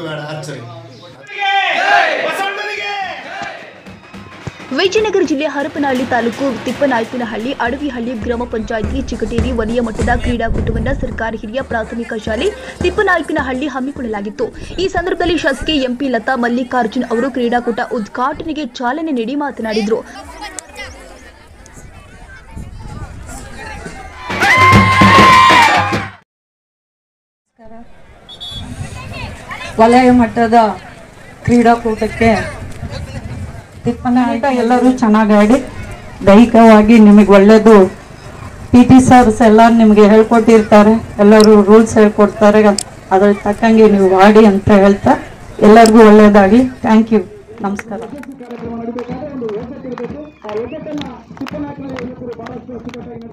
ಬೇಡ ಹಚ್ಚರಿ ವಿಜಯನಗರ ಜಿಲ್ಲೆ ಹರಪನಹಳ್ಳಿ ತಾಲೂಕು ತಿಪ್ಪನಾಯಕನಹಳ್ಳಿ ಅಡವಿಹಳ್ಳಿ ಗ್ರಾಮ ಪಂಚಾಯಿತಿ ಚಿಕಟೇರಿ ವಲಯ ಮಟ್ಟದ ಕ್ರೀಡಾಕೂಟವನ್ನು ಸರ್ಕಾರಿ ಹಿರಿಯ ಪ್ರಾಥಮಿಕ ಶಾಲೆ ತಿಪ್ಪನಾಯಕನಹಳ್ಳಿ ಹಮ್ಮಿಕೊಳ್ಳಲಾಗಿತ್ತು ಈ ಸಂದರ್ಭದಲ್ಲಿ ಶಾಸಕಿ ಎಂಪಿ ಲತಾ ಮಲ್ಲಿಕಾರ್ಜುನ್ ಅವರು ಕ್ರೀಡಾಕೂಟ ಉದ್ಘಾಟನೆಗೆ ಚಾಲನೆ ನೀಡಿ ಮಾತನಾಡಿದರು ವಲಯ ಮಟ್ಟದ ಕ್ರೀಡಾಕೂಟಕ್ಕೆ ತಿಪ್ಪನಾಟ ಎಲ್ಲರೂ ಚೆನ್ನಾಗಿ ಆಡಿ ದೈಹಿಕವಾಗಿ ನಿಮಗೆ ಒಳ್ಳೆಯದು ಪಿ ಟಿ ಸರ್ಸ್ ಎಲ್ಲ ನಿಮಗೆ ಹೇಳ್ಕೊಟ್ಟಿರ್ತಾರೆ ಎಲ್ಲರೂ ರೂಲ್ಸ್ ಹೇಳ್ಕೊಡ್ತಾರೆ ಅದ್ರ ತಕ್ಕಂಗೆ ನೀವು ಆಡಿ ಅಂತ ಹೇಳ್ತಾ ಎಲ್ಲರಿಗೂ ಒಳ್ಳೆಯದಾಗಲಿ ಥ್ಯಾಂಕ್ ಯು ನಮಸ್ಕಾರ ಕಾರ್ಯಕ್ರಮ ನಡೀಬೇಕಾದ್ರೆ ಒಂದು ಒಗ್ಗಟ್ಟಿರಬೇಕು ಆ ಒಗ್ಗಟ್ಟನ್ನ ತಿಪ್ಪನಾಯಕನಲ್ಲಿ ಬಹಳಷ್ಟು ಅಚ್ಚುಕಟ್ಟಾಗಿ